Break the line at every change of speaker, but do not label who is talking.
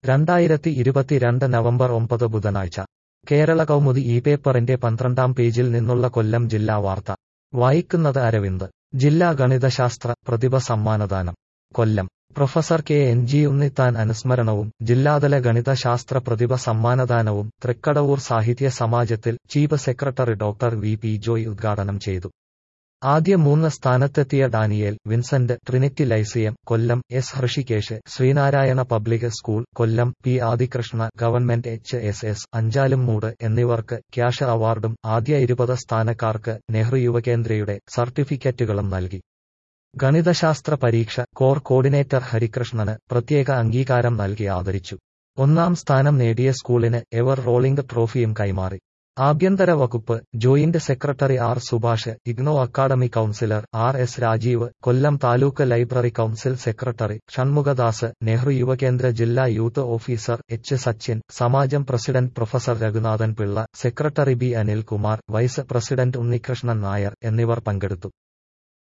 രണ്ടായിരത്തി ഇരുപത്തിരണ്ട് നവംബർ ഒമ്പത് ബുധനാഴ്ച കേരള കൗമുദി ഈ പേപ്പറിന്റെ പന്ത്രണ്ടാം പേജിൽ നിന്നുള്ള കൊല്ലം ജില്ലാ വാർത്ത വായിക്കുന്നത് അരവിന്ദ് ജില്ലാ ഗണിതശാസ്ത്ര പ്രതിഭ സമ്മാനദാനം Kollam professor K N G Unnithan അനുസ്മരണവും ജില്ലാതല ഗണിതശാസ്ത്ര പ്രതിഭ സമ്മാനദാനവും തൃക്കടവൂർ സാഹിത്യ സമാജത്തിൽ chief secretary doctor V P Joy ഉദ്ഘാടനം ചെയ്തു ആദ്യ മൂന്ന് സ്ഥാനത്തെത്തിയ Daniel Vincent Trinity Lyceum Kollam S Hrishikesh Sreenarayana public school Kollam P Adikrishna government H S S Anchalummoodu എന്നിവർക്ക് ക്യാഷ് അവാർഡും ആദ്യ ഇരുപത് സ്ഥാനക്കാർക്ക് നെഹ്റു യുവകേന്ദ്രയുടെ സർട്ടിഫിക്കറ്റുകളും നൽകി ഗണിതശാസ്ത്ര പരീക്ഷ കോർ കോർഡിനേറ്റർ ഹരികൃഷ്ണന് പ്രത്യേക അംഗീകാരം നൽകി ആദരിച്ചു ഒന്നാം സ്ഥാനം നേടിയ സ്കൂളിന് എവർ റോളിംഗ് ട്രോഫിയും കൈമാറി ആഭ്യന്തര വകുപ്പ് joint secretary R Subhash IGNOU academy counsellor R S Rajeev Kollam taluk library council secretary Shanmukhadas Nehru Yuvakendra ജില്ലാ യൂത്ത് ഓഫീസർ എച്ച് സച്ചിൻ സമാജം president professor Raghunathan Pillai secretary B Anilkumar vice president Unnikrishnan Nair എന്നിവർ പങ്കെടുത്തു